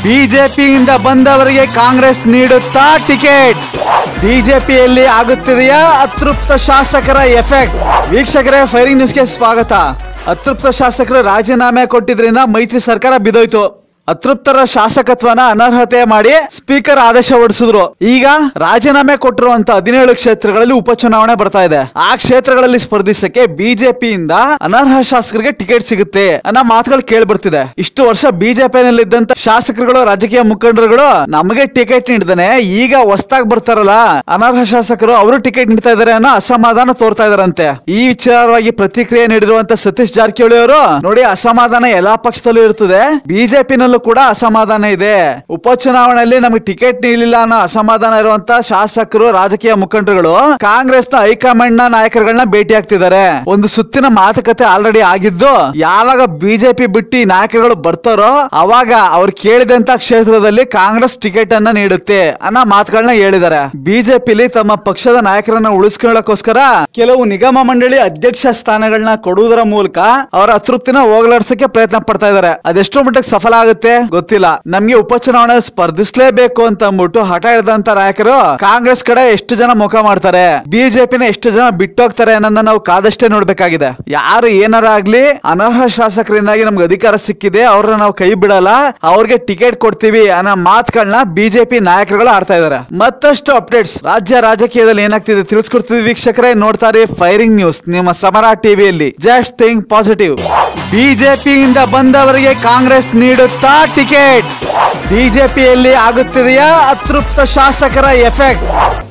ಬಿಜೆಪಿಯಿಂದ ಬಂದವರಿಗೆ ಕಾಂಗ್ರೆಸ್ ನೀಡುತ್ತಾ ಟಿಕೆಟ್ ಬಿಜೆಪಿಯಲ್ಲಿ ಆಗುತ್ತಿದೆಯಾ ಅತೃಪ್ತ ಶಾಸಕರ ಎಫೆಕ್ಟ್ ವೀಕ್ಷಕರೇ ಫೈರಿಂಗ್ ನ್ಯೂಸ್ಗೆ ಸ್ವಾಗತ ಅತೃಪ್ತ ಶಾಸಕರು ರಾಜೀನಾಮೆ ಕೊಟ್ಟಿದ್ರಿಂದ ಮೈತ್ರಿ ಸರ್ಕಾರ ಬಿದೋಯ್ತು ಅತೃಪ್ತರ ಶಾಸಕತ್ವನ ಅನರ್ಹತೆ ಮಾಡಿ ಸ್ಪೀಕರ್ ಆದೇಶ ಹೊರಡಿಸಿದ್ರು ಈಗ ರಾಜೀನಾಮೆ ಕೊಟ್ಟಿರುವಂತ ಹದಿನೇಳು ಕ್ಷೇತ್ರಗಳಲ್ಲಿ ಉಪಚುನಾವಣೆ ಬರ್ತಾ ಇದೆ ಆ ಕ್ಷೇತ್ರಗಳಲ್ಲಿ ಸ್ಪರ್ಧಿಸಕ್ಕೆ ಬಿಜೆಪಿಯಿಂದ ಅನರ್ಹ ಶಾಸಕರಿಗೆ ಟಿಕೆಟ್ ಸಿಗುತ್ತೆ ಅನ್ನೋ ಮಾತುಗಳು ಕೇಳಿ ಬರ್ತಿದೆ ಇಷ್ಟು ವರ್ಷ ಬಿಜೆಪಿನಲ್ಲಿದ್ದಂತ ಶಾಸಕರುಗಳು ರಾಜಕೀಯ ಮುಖಂಡರುಗಳು ನಮಗೆ ಟಿಕೆಟ್ ನೀಡಿದಾನೆ ಈಗ ಹೊಸ್ದಾಗ್ ಬರ್ತಾರಲ್ಲ ಅನರ್ಹ ಶಾಸಕರು ಅವರು ಟಿಕೆಟ್ ನೀಡ್ತಾ ಇದಾರೆ ಅನ್ನೋ ಅಸಮಾಧಾನ ತೋರ್ತಾ ಇದಾರಂತೆ ಈ ವಿಚಾರವಾಗಿ ಪ್ರತಿಕ್ರಿಯೆ ನೀಡಿರುವಂತ ಸತೀಶ್ ಜಾರಕಿಹೊಳಿ ಅವರು ನೋಡಿ ಅಸಮಾಧಾನ ಎಲ್ಲಾ ಪಕ್ಷದಲ್ಲೂ ಇರ್ತದೆ ಬಿಜೆಪಿನಲ್ಲೂ ಕೂಡ ಅಸಮಾಧಾನ ಇದೆ ಉಪಚುನಾವಣೆಯಲ್ಲಿ ನಮಗೆ ಟಿಕೆಟ್ ನೀಡಲಿಲ್ಲ ಅನ್ನೋ ಅಸಮಾಧಾನ ಇರುವಂತ ಶಾಸಕರು ರಾಜಕೀಯ ಮುಖಂಡರುಗಳು ಕಾಂಗ್ರೆಸ್ ನ ಹೈಕಮಾಂಡ್ ನ ನಾಯಕರುಗಳನ್ನ ಭೇಟಿ ಆಗ್ತಿದ್ದಾರೆ ಒಂದು ಸುತ್ತಿನ ಮಾತುಕತೆ ಆಲ್ರೆಡಿ ಆಗಿದ್ದು ಯಾವಾಗ ಬಿಜೆಪಿ ಬಿಟ್ಟು ಈ ನಾಯಕರುಗಳು ಬರ್ತಾರೋ ಅವಾಗ ಅವ್ರು ಕೇಳಿದಂತ ಕ್ಷೇತ್ರದಲ್ಲಿ ಕಾಂಗ್ರೆಸ್ ಟಿಕೆಟ್ ಅನ್ನ ನೀಡುತ್ತೆ ಅನ್ನೋ ಮಾತುಗಳನ್ನ ಹೇಳಿದ್ದಾರೆ ಬಿಜೆಪಿಲಿ ತಮ್ಮ ಪಕ್ಷದ ನಾಯಕರನ್ನ ಉಳಿಸ್ಕೊಳ್ಳೋಕೋಸ್ಕರ ಕೆಲವು ನಿಗಮ ಮಂಡಳಿ ಅಧ್ಯಕ್ಷ ಸ್ಥಾನಗಳನ್ನ ಕೊಡುವುದರ ಮೂಲಕ ಅವರ ಅತೃಪ್ತಿನ ಹೋಗಲಾಡ್ಸಕ್ಕೆ ಪ್ರಯತ್ನ ಪಡ್ತಾ ಇದ್ದಾರೆ ಅದೆಷ್ಟೋ ಮಟ್ಟಿಗೆ ಸಫಲ ಆಗುತ್ತೆ ಗೊತ್ತಿಲ್ಲ ನಮ್ಗೆ ಉಪಚುನಾವಣೆ ಸ್ಪರ್ಧಿಸಲೇಬೇಕು ಅಂತ ಅಂದ್ಬಿಟ್ಟು ಹಠ ಹಿಡಿದಂತ ನಾಯಕರು ಕಾಂಗ್ರೆಸ್ ಕಡೆ ಎಷ್ಟು ಜನ ಮುಖ ಮಾಡ್ತಾರೆ ಬಿಜೆಪಿನ ಎಷ್ಟು ಜನ ಬಿಟ್ಟೋಗ್ತಾರೆ ಅನ್ನೋದನ್ನ ನಾವು ಕಾದಷ್ಟೇ ನೋಡ್ಬೇಕಾಗಿದೆ ಯಾರು ಏನಾರ ಆಗ್ಲಿ ಅನರ್ಹ ಶಾಸಕರಿಂದಾಗಿ ನಮ್ಗೆ ಅಧಿಕಾರ ಸಿಕ್ಕಿದೆ ಅವ್ರನ್ನ ನಾವು ಕೈ ಬಿಡಲ್ಲ ಅವ್ರಿಗೆ ಟಿಕೆಟ್ ಕೊಡ್ತೀವಿ ಅನ್ನೋ ಮಾತುಗಳನ್ನ ಬಿಜೆಪಿ ನಾಯಕರುಗಳು ಆಡ್ತಾ ಇದಾರೆ ಮತ್ತಷ್ಟು ಅಪ್ಡೇಟ್ಸ್ ರಾಜ್ಯ ರಾಜಕೀಯದಲ್ಲಿ ಏನಾಗ್ತಿದೆ ತಿಳಿಸ್ಕೊಡ್ತೀವಿ ವೀಕ್ಷಕರೇ ನೋಡ್ತಾರೆ ಫೈರಿಂಗ್ ನ್ಯೂಸ್ ನಿಮ್ಮ ಸಮರ ಟಿವಿಯಲ್ಲಿ ಜಸ್ಟ್ ಥಿಂಕ್ ಪಾಸಿಟಿವ್ ಬಿಜೆಪಿಯಿಂದ ಬಂದವರಿಗೆ ಕಾಂಗ್ರೆಸ್ ನೀಡುತ್ತಾ ಟಿಕೆಟ್ ಬಿಜೆಪಿಯಲ್ಲಿ ಆಗುತ್ತಿದೆಯಾ ಅತೃಪ್ತ ಶಾಸಕರ ಎಫೆಕ್ಟ್